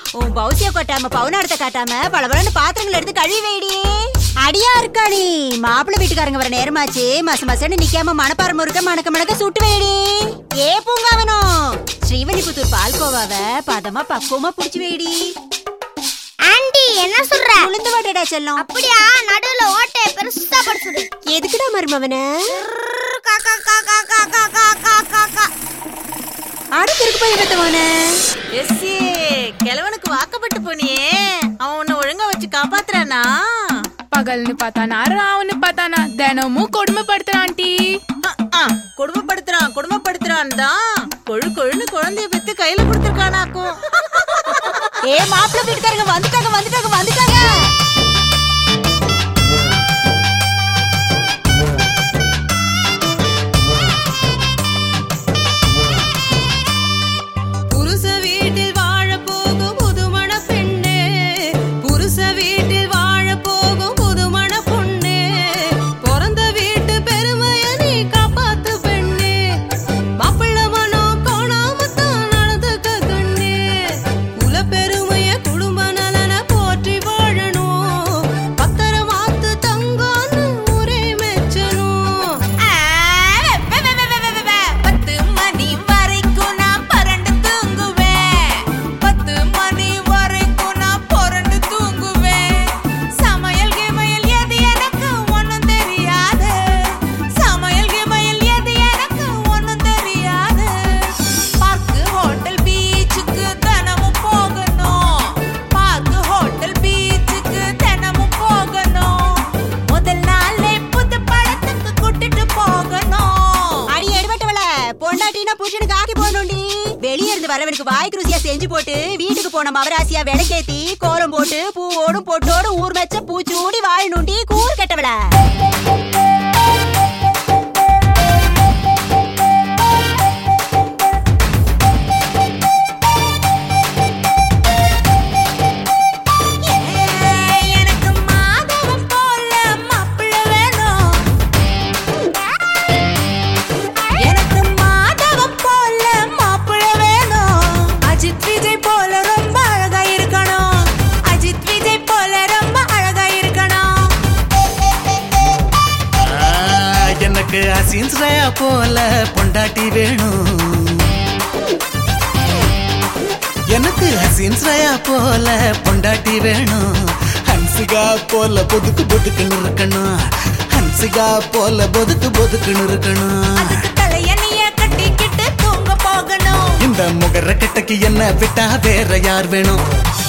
உன் பௌசிய கொட்டாம பவுனாடத்தை காட்டாம பளபளன்னு பாத்திரங்கள் எடுத்து கழுவி வைடி அடியா இருக்கா நீ மாப்பிள்ளை வீட்டுக்காரங்க வர நேரமாச்சு மச மசன்னு நிக்காம மணப்பாறை முறுக்க மணக்க மணக்க சுட்டு வைடி ஏ பூங்காவனோ ஸ்ரீவல்லிபுத்தூர் பால்கோவாவ பதமா பக்குவமா புடிச்சு வைடி ஆண்டி என்ன சொல்ற உளுந்து வாட்டடா செல்லம் அப்படியா நடுவுல ஓட்டைய பெருசா படிச்சுடு எதுக்குடா மருமவன காக்கா காக்கா காக்கா காக்கா காக்கா அடுத்து இருக்கு போய் பெத்தவன எஸ்ஸி கிழவனுக்கு வாக்கப்பட்டு போனியே அவன் உன்னை ஒழுங்கா வச்சு காப்பாத்துறானா பகல்னு பார்த்தானா ராவுன்னு பார்த்தானா தினமும் கொடுமைப்படுத்துறான் ஆண்டி அஹ், அஹ், கொடுமைப்படுத்துறான் கொடுமைப்படுத்துறான் தான் கொழு கொழுன்னு குழந்தைய பெத்து கையில கொடுத்துருக்கானாக்கும் ஏ மாப்பிள்ளை வீட்டுக்காரங்க வந்துட்டாங்க வந்துட்டாங்க வந்துட்டாங்க புருஷ வீட்டில் வாழ போகும் புதுமண பெண்ணே புருஷ வீட்டில் வாழ போகும் புதுமண பொண்ணே பிறந்த வீட்டு பெருமைய நீ காப்பாத்து பெண்ணே மாப்பிள்ள மனம் கோணாமத்தான் நடந்துக்க கண்ணே குல பெருமைய குடும்ப நலன போற்றி வாழணும் பத்திரமாத்து தங்கன்னு ஊரே மெச்சணும் பத்து மணி வரைக்கும் நான் பரண்டு தூங்குவேன் பத்து மணி வரைக்கும் நான் புரண்டு தூங்குவேன் சமையல் கிமையல் எது எனக்கு ஒண்ணும் தெரியாது சமையல் கிமையல் எது எனக்கு ஒண்ணும் தெரியாது பார்க்கு ஹோட்டல் பீச்சுக்கு தினமும் போகணும் பார்க்கு ஹோட்டல் பீச்சுக்கு தினமும் போகணும் முதல் நாளே புது படத்துக்கு கூட்டிட்டு போகணும் அடி எடுபட்டவள பொண்டாட்டினா புருஷனுக்கு ஆக்கி போடணும்டி வெளிய இருந்து வரவனுக்கு வாய்க்கு ருசியா செஞ்சு போட்டு வீட்டுக்கு போன மவராசியா விளக்கேத்தி கோலம் போட்டு பூவோடும் பொட்டோடும் ஊர் வச்ச பூச்சூடி வாழணுண்டி கூர் கெட்டவள எனக்கு மாதவம் போல மாப்பிள்ளை வேணும் எனக்கு மாதவம் போல மாப்பிள்ளை வேணும் அஜித் விஜய் போல ரொம்ப அழகா இருக்கணும் அஜித் விஜய் போல ரொம்ப அழகா இருக்கணும் ஆ, எனக்கு அசின்ஸ்ரயா போல பொண்டாட்டி வேணும் எனக்கு ஹசீன்ஸ்ரயா போல பொண்டாட்டி வேணும் ஹன்சிகா போல பொதுக்கு பொதுக்குன்னு இருக்கணும் ஹன்சிகா போல பொதுக்கு பொதுக்குன்னு இருக்கணும் அதுக்கு தலையணிய கட்டிக்கிட்டு தூங்க போகணும் இந்த முகர கட்டைக்கு என்ன விட்டா வேற யார் வேணும்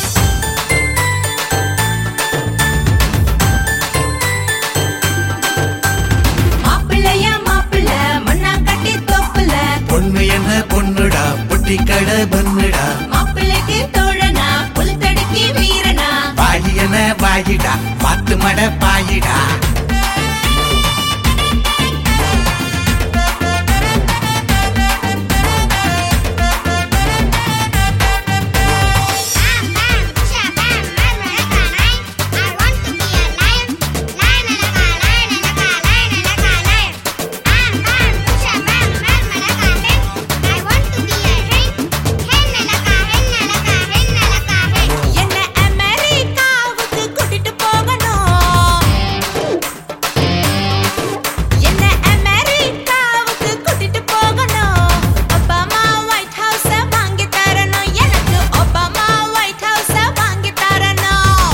மாப்பிள்ளைய மாப்பிள்ள மண்ணா கட்டி தொப்புல பொண்ணு என்ன பொண்ணுடா பொட்டி கடை பண்ணுடா மாப்பிள்ளைக்கு தோழனா புல் தடுக்கி வீரனா வாயி என்ன வாயிடா பாத்து மட பாயிடா என்ன அமெரிக்காவுக்கு கூட்டிட்டு போகணும் என்ன அமெரிக்காவுக்கு கூட்டிட்டு போகணும் ஒபாமா ஒயிட் ஹவுஸ வாங்கி தரணும் எனக்கு ஒபாமா ஒயிட் ஹவுஸ வாங்கி தரணும்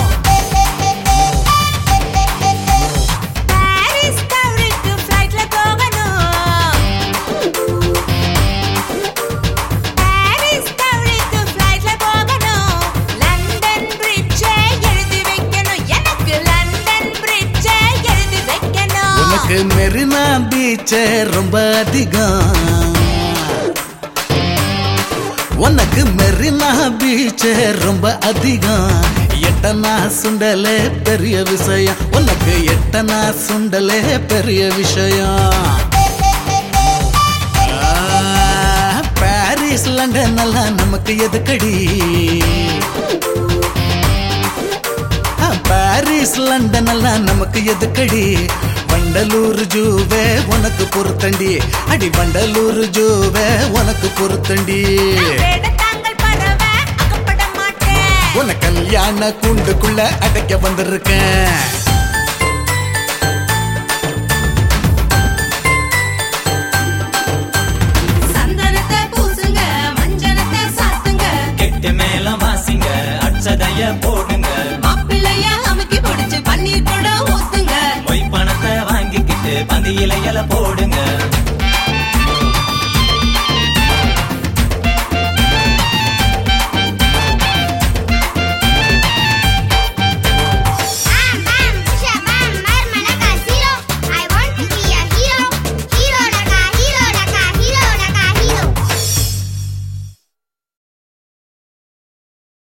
பாரிஸ் டவுருக்கு ஃப்ளைட்ல போகணும் பாரிஸ் டவுருக்கு ஃப்ளைட்ல போகணும் லண்டன் பிரிட்ஜை எழுதி வைக்கணும் எனக்கு லண்டன் பிரிட்ஜை எழுதி வைக்கணும் உனக்கு மெரினா பீச் ரொம்ப அதிகம் உனக்கு மெரினா பீச் ரொம்ப அதிகம் எட்டனா சுண்டலே பெரிய விஷயம் உனக்கு எட்டனா சுண்டலே பெரிய விஷயம் ஆ, பாரிஸ் லண்டன் எல்லாம் நமக்கு எதுக்கடி ஆ, பாரிஸ் லண்டன் எல்லாம் நமக்கு எதுக்கடி வண்டலூர் ஜூவே உனக்கு பொருத்தண்டி அடி வண்டலூர் ஜூவே உனக்கு பொருத்தண்டி வேடத்தாங்கல் பறவை அகப்பட மாட்டேன் உன்னை கல்யாண கூண்டுக்குள்ள அடைக்க வந்திருக்கேன் சந்தனத்தை பூசுங்க மஞ்சனத்தை சாத்துங்க கெட்டு மேல வாசிங்க அச்சதைய போடுங்க மாப்பிள்ளைய அமுக்கி பிடிச்சு பன்னீர் கூட ஊத்துங்க பொய் பணத்தை வாங்கிக்கிட்டு பந்தியில இல போடுங்க